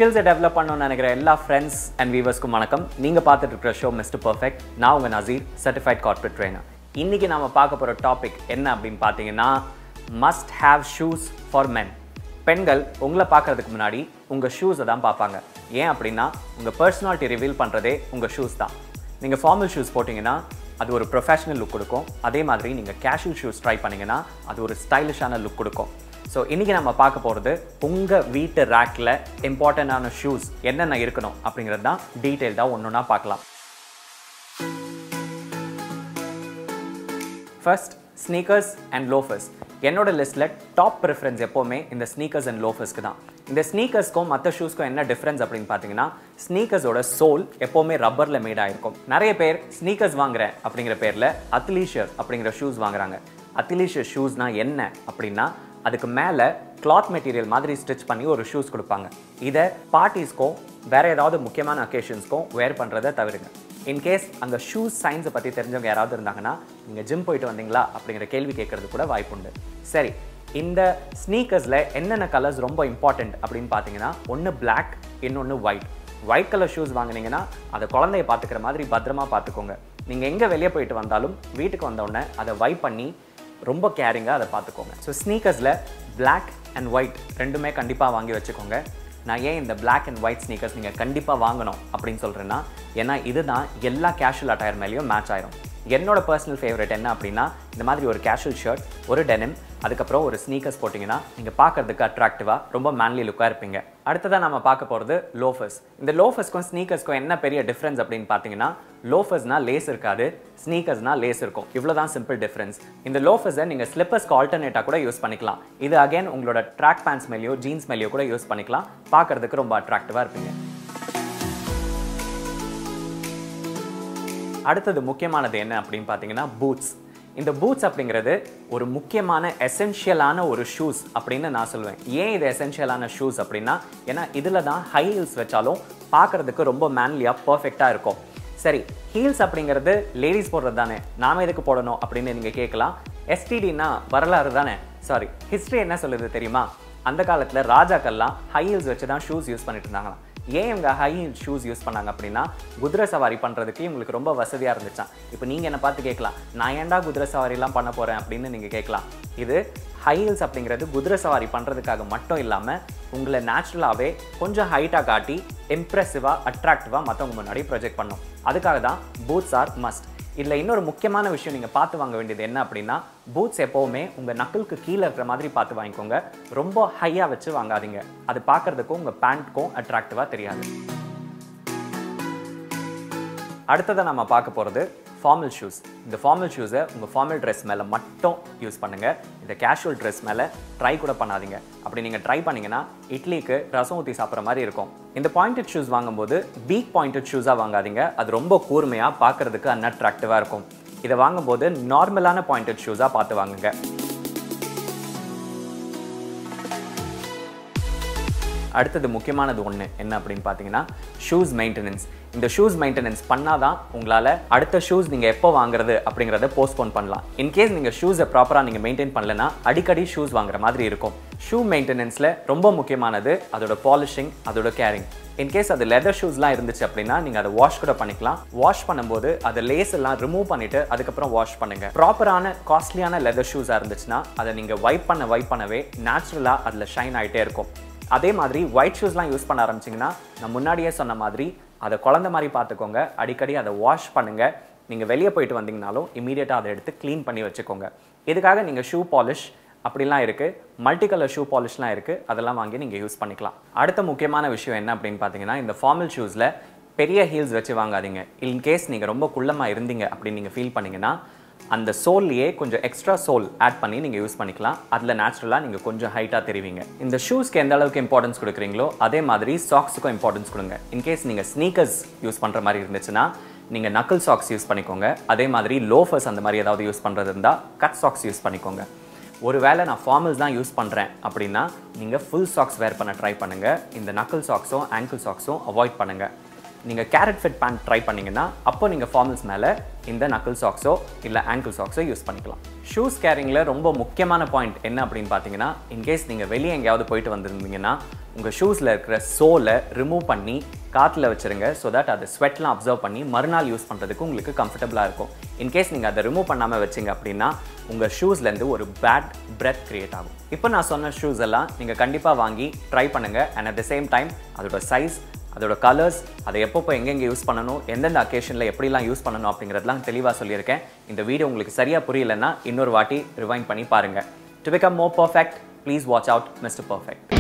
ஸ்கில்ஸை develop பண்ணணும்னு நினைக்கிற எல்லா ஃப்ரெண்ட்ஸ் அண்ட் வியூவர்ஸ்க்கும் வணக்கம் நீங்கள் பார்த்துட்டு இருக்கிற ஷோ மிஸ்டர் பர்ஃபெக்ட் நான் உங்கள் நசீர் சர்டிஃபைட் கார்பரேட் ட்ரெயினர் இன்னைக்கு நாம பார்க்க போகிற டாபிக் என்ன அப்படின்னு பார்த்தீங்கன்னா must have shoes for men பெண்கள் உங்களை பார்க்கறதுக்கு முன்னாடி உங்கள் ஷூஸை தான் பார்ப்பாங்க ஏன் அப்படின்னா உங்கள் பர்சனாலிட்டி ரிவீல் பண்ணுறதே உங்கள் ஷூஸ் தான் நீங்கள் ஃபார்மல் ஷூஸ் போட்டிங்கன்னா அது ஒரு ப்ரொஃபஷனல் லுக் கொடுக்கும் அதே மாதிரி நீங்கள் கேஷுவல் ஷூஸ் ட்ரை பண்ணீங்கன்னா அது ஒரு ஸ்டைலிஷான லுக் கொடுக்கும் ஸோ இன்றைக்கி நம்ம பார்க்க போகிறது உங்கள் வீட்டு ரேக்கில் இம்பார்ட்டண்ட்டான ஷூஸ் என்னென்ன இருக்கணும் அப்படிங்கிறது தான் டீட்டெயில்டாக ஒன்று ஒன்றா பார்க்கலாம் ஃபர்ஸ்ட் ஸ்னீக்கர்ஸ் அண்ட் லோஃபர்ஸ் என்னோட லிஸ்ட்டில் டாப் ப்ரிஃபரன்ஸ் எப்போவுமே இந்த ஸ்னீக்கர்ஸ் அண்ட் லோஃபர்ஸ்க்கு தான் இந்த ஸ்னீக்கர்ஸ்க்கும் மற்ற ஷூஸ்க்கும் என்ன டிஃப்ரென்ஸ் அப்படின்னு பார்த்தீங்கன்னா ஸ்னீக்கர்ஸோட சோல் எப்போவுமே ரப்பரில் மேட் ஆயிருக்கும் நிறைய பேர் ஸ்னீக்கர்ஸ் வாங்குறேன் அப்படிங்கிற பேரில் அத்லீஷர் அப்படிங்கிற ஷூஸ் வாங்குறாங்க அத்லீஷர் ஷூஸ்னா என்ன அப்படின்னா அதுக்கு மேலே கிளாத் மெட்டீரியல் மாதிரி ஸ்டிச் பண்ணி ஒரு ஷூஸ் கொடுப்பாங்க இதை பார்ட்டிஸ்க்கும் வேற ஏதாவது முக்கியமான அக்கேஷன்ஸ்க்கும் வேர் பண்ணுறதை தவிருங்க இன்கேஸ் அந்த ஷூஸ் சயின்ஸை பற்றி தெரிஞ்சவங்க யாராவது இருந்தாங்கன்னா நீங்கள் ஜிம் போயிட்டு வந்தீங்களா அப்படிங்கிற கேள்வி கேட்கறது கூட வாய்ப்புண்டு சரி இந்த ஸ்னீக்கர்ஸில் என்னென்ன கலர்ஸ் ரொம்ப இம்பார்ட்டண்ட் அப்படின்னு பார்த்தீங்கன்னா ஒன்று Black இன்னொன்று ஒயிட் ஒயிட் கலர் ஷூஸ் வாங்குனீங்கன்னா அதை குழந்தைய பார்த்துக்கிற மாதிரி பத்திரமா பார்த்துக்கோங்க நீங்கள் எங்கே வெளியே போயிட்டு வந்தாலும் வீட்டுக்கு வந்த உடனே அதை வைப் பண்ணி ரொம்ப கேரிங்காக அதை பார்த்துக்கோங்க ஸோ ஸ்னீக்கர்ஸில் Black அண்ட் ஒயிட் ரெண்டுமே கண்டிப்பாக வாங்கி வச்சுக்கோங்க நான் ஏன் இந்த Black அண்ட் ஒயிட் ஸ்னீக்கர்ஸ் நீங்கள் கண்டிப்பாக வாங்கணும் அப்படின்னு சொல்கிறேன்னா ஏன்னா இதுதான் எல்லா கேஷுவல் அட்டையர் மேலேயும் மேட்ச் ஆயிரும் என்னோட பர்சனல் ஃபேவரட் என்ன அப்படின்னா இந்த மாதிரி ஒரு கேஷுவல் ஷர்ட் ஒரு டெனிம் அதுக்கப்புறம் ஒரு ஸ்னீக்கர்ஸ் போட்டிங்கன்னா நீங்கள் பார்க்கறதுக்கு அட்ராக்டிவாக ரொம்ப மேன்லி லுக்காக இருப்பீங்க அடுத்ததாக நம்ம பார்க்க போகிறது லோஃபர்ஸ் இந்த லோஃபர்ஸ்க்கும் ஸ்னீக்கர்ஸ்க்கும் என்ன பெரிய டிஃப்ரென்ஸ் அப்படின்னு பார்த்தீங்கன்னா லோஃபர்ஸ்னா லேஸ் இருக்காது ஸ்னீக்கர்ஸ்னா லேஸ் இருக்கும் இவ்வளோ தான் சிம்பிள் டிஃப்ரென்ஸ் இந்த லோஃபர்ஸை நீங்கள் ஸ்லிப்பர்ஸ்க்கு ஆல்டர்னேட்டாக கூட யூஸ் பண்ணிக்கலாம் இது அகைன் உங்களோட ட்ராக் பேண்ட்ஸ் மேலேயோ ஜீன்ஸ் மேலேயோ கூட யூஸ் பண்ணிக்கலாம் பார்க்கறதுக்கு ரொம்ப அட்ராக்டிவாக இருப்பீங்க அடுத்தது முக்கியமானது என்ன அப்படின்னு பார்த்தீங்கன்னா பூட்ஸ் இந்த பூட்ஸ் அப்படிங்கிறது ஒரு முக்கியமான எசென்ஷியலான ஒரு ஷூஸ் அப்படின்னு நான் சொல்லுவேன் ஏன் இது எசென்ஷியலான ஷூஸ் அப்படின்னா ஏன்னா இதில் தான் ஹை ஹீல்ஸ் வச்சாலும் பார்க்கறதுக்கு ரொம்ப மேன்லியாக பர்ஃபெக்டாக இருக்கும் சரி ஹீல்ஸ் அப்படிங்கிறது லேடிஸ் போடுறது தானே நாம எதுக்கு போடணும் அப்படின்னு நீங்கள் கேட்கலாம் எஸ்டிடினா வரலாறு தானே சாரி ஹிஸ்ட்ரி என்ன சொல்லுது தெரியுமா அந்த காலத்தில் ராஜாக்கள்லாம் ஹை ஹீல்ஸ் வச்சு தான் ஷூஸ் யூஸ் பண்ணிட்டு இருந்தாங்களாம் ஏன் இவங்க ஹை ஹீல் ஷூஸ் யூஸ் பண்ணாங்க அப்படின்னா குதிரை சவாரி பண்ணுறதுக்கு இவங்களுக்கு ரொம்ப வசதியாக இருந்துச்சான் இப்போ நீங்கள் என்னை பார்த்து கேட்கலாம் நான் ஏன்டா குதிரை சவாரிலாம் பண்ண போகிறேன் அப்படின்னு நீங்கள் கேட்கலாம் இது ஹை ஹீல்ஸ் அப்படிங்கிறது குதிரை சவாரி பண்ணுறதுக்காக மட்டும் இல்லாமல் உங்களை நேச்சுரலாகவே கொஞ்சம் ஹைட்டாக காட்டி இம்ப்ரெசிவாக அட்ராக்டிவாக மற்றவங்க முன்னாடி ப்ரொஜெக்ட் பண்ணும் அதுக்காக தான் பூட்ஸ் ஆர் மஸ்ட் இதில் இன்னொரு முக்கியமான விஷயம் நீங்கள் பார்த்து வாங்க வேண்டியது என்ன அப்படின்னா பூட்ஸ் எப்போவுமே உங்கள் நக்கலுக்கு கீழே இருக்கிற மாதிரி பார்த்து வாங்கிக்கோங்க ரொம்ப ஹையாக வச்சு வாங்காதீங்க அது பார்க்கறதுக்கும் உங்கள் பேண்ட்க்கும் அட்ராக்டிவாக தெரியாது அடுத்ததை நம்ம பார்க்க போகிறது ஃபார்மல் ஷூஸ் இந்த ஃபார்மல் ஷூஸை உங்கள் ஃபார்மல் ட்ரெஸ் மேலே மட்டும் யூஸ் பண்ணுங்கள் இந்த கேஷுவல் ட்ரெஸ் மேலே ட்ரை கூட பண்ணாதீங்க அப்படி நீங்கள் ட்ரை பண்ணீங்கன்னா இட்லிக்கு ரசம் ஊற்றி சாப்பிட்ற மாதிரி இருக்கும் இந்த பாயிண்டட் ஷூஸ் வாங்கும்போது பீக் பாயிண்டட் ஷூஸாக வாங்காதீங்க அது ரொம்ப கூர்மையாக பார்க்கறதுக்கு அன்அட்ராக்டிவாக இருக்கும் இதை வாங்கும்போது நார்மலான பாயிண்டட் ஷூஸாக பார்த்து வாங்குங்க அடுத்தது முக்கியமானது ஒன்று என்ன அப்படின்னு பார்த்தீங்கன்னா ஷூஸ் மெயின்டெனன்ஸ் இந்த ஷூஸ் மெயின்டெனன்ஸ் பண்ணால் தான் உங்களால் அடுத்த ஷூஸ் நீங்கள் எப்போ வாங்குறது அப்படிங்கிறத போஸ்ட்போன் பண்ணலாம் இன்கேஸ் நீங்கள் ஷூஸை ப்ராப்பராக நீங்கள் மெயின்டைன் பண்ணலனா அடிக்கடி ஷூஸ் வாங்குற மாதிரி இருக்கும் ஷூ மெயின்டெனன்ஸில் ரொம்ப முக்கியமானது அதோட பாலிஷிங் அதோட கேரிங் இன்கேஸ் அது லெதர் ஷூஸ்லாம் இருந்துச்சு அப்படின்னா நீங்கள் அதை வாஷ் கூட பண்ணிக்கலாம் வாஷ் பண்ணும்போது அதை லேஸ் எல்லாம் ரிமூவ் பண்ணிட்டு அதுக்கப்புறம் வாஷ் பண்ணுங்க ப்ராப்பரான காஸ்ட்லியான லெதர் ஷூஸாக இருந்துச்சுன்னா அதை நீங்கள் வைப் பண்ண வைப் பண்ணவே நேச்சுரலாக அதில் ஷைன் ஆகிட்டே இருக்கும் அதே மாதிரி ஒயிட் ஷூஸ்லாம் யூஸ் பண்ண ஆரம்பிச்சிங்கன்னா நான் முன்னாடியே சொன்ன மாதிரி அதை குழந்த மாதிரி பார்த்துக்கோங்க அடிக்கடி அதை வாஷ் பண்ணுங்க நீங்கள் வெளியே போயிட்டு வந்தீங்கனாலும் இமீடியட்டாக அதை எடுத்து க்ளீன் பண்ணி வச்சுக்கோங்க இதுக்காக நீங்கள் ஷூ பாலிஷ் அப்படிலாம் இருக்குது மல்டி கலர் ஷூ பாலிஷ்லாம் இருக்குது அதெல்லாம் வாங்கி நீங்கள் யூஸ் பண்ணிக்கலாம் அடுத்த முக்கியமான விஷயம் என்ன அப்படின்னு பார்த்தீங்கன்னா இந்த ஃபார்மல் ஷூஸில் பெரிய ஹீல்ஸ் வச்சு வாங்காதீங்க இன்கேஸ் நீங்கள் ரொம்ப குள்ளமாக இருந்தீங்க அப்படின்னு நீங்கள் ஃபீல் பண்ணீங்கன்னா அந்த சோல்லையே கொஞ்சம் எக்ஸ்ட்ரா சோல் ஆட் பண்ணி நீங்கள் யூஸ் பண்ணிக்கலாம் அதில் நேச்சுரலாக நீங்கள் கொஞ்சம் ஹைட்டாக தெரிவிங்க இந்த ஷூஸ்க்கு எந்த அளவுக்கு இம்பார்ட்டன்ஸ் கொடுக்குறீங்களோ அதே மாதிரி சாக்ஸுக்கும் இம்பார்ட்டன்ஸ் கொடுங்க இன்கேஸ் நீங்கள் ஸ்னீக்கர்ஸ் யூஸ் பண்ணுற மாதிரி இருந்துச்சுன்னா நீங்கள் நக்கல் சாக்ஸ் யூஸ் பண்ணிக்கோங்க அதே மாதிரி லோஃபர்ஸ் அந்த மாதிரி ஏதாவது யூஸ் பண்ணுறது இருந்தால் கட் சாக்ஸ் யூஸ் பண்ணிக்கோங்க ஒருவேளை நான் ஃபார்மல்ஸ் தான் யூஸ் பண்ணுறேன் அப்படின்னா நீங்கள் ஃபுல் சாக்ஸ் வேர் பண்ண ட்ரை பண்ணுங்கள் இந்த நக்கல் சாக்ஸும் ஆங்கிள் சாக்ஸும் அவாய்ட் பண்ணுங்கள் நீங்கள் கேரட் ஃபிட் பேண்ட் ட்ரை பண்ணீங்கன்னா அப்போ நீங்கள் ஃபார்மல்ஸ் மேலே இந்த நக்கல் சாக்ஸோ இல்லை ஆங்கிள் சாக்ஸோ யூஸ் பண்ணிக்கலாம் ஷூஸ் கேரிங்கில் ரொம்ப முக்கியமான பாயிண்ட் என்ன அப்படின்னு பார்த்தீங்கன்னா இன்கேஸ் நீங்கள் வெளியே எங்கேயாவது போயிட்டு வந்திருந்தீங்கன்னா உங்கள் ஷூஸில் இருக்கிற சோலை ரிமூவ் பண்ணி காற்றுல வச்சுருங்க ஸோ தட் அதை ஸ்வெட்லாம் அப்சர்வ் பண்ணி மறுநாள் யூஸ் பண்ணுறதுக்கு உங்களுக்கு கம்ஃபர்டபுளாக இருக்கும் இன்கேஸ் நீங்கள் அதை ரிமூவ் பண்ணாமல் வச்சிங்க அப்படின்னா உங்கள் ஷூஸ்லேருந்து ஒரு பேட் பிரெத் கிரியேட் ஆகும் இப்போ நான் சொன்ன ஷூஸ் எல்லாம் நீங்கள் கண்டிப்பாக வாங்கி ட்ரை பண்ணுங்கள் and at the same time அதோட சைஸ் அதோட கலர்ஸ் அதை எப்பப்போ எங்கெங்கே யூஸ் பண்ணணும் எந்தெந்த அக்கேஷனில் எப்படிலாம் யூஸ் பண்ணணும் அப்படிங்கிறதெல்லாம் தெளிவாக சொல்லியிருக்கேன் இந்த வீடியோ உங்களுக்கு சரியாக புரியலன்னா இன்னொரு வாட்டி ரிவைண்ட் பண்ணி பாருங்கள் to become more perfect please watch out Mister perfect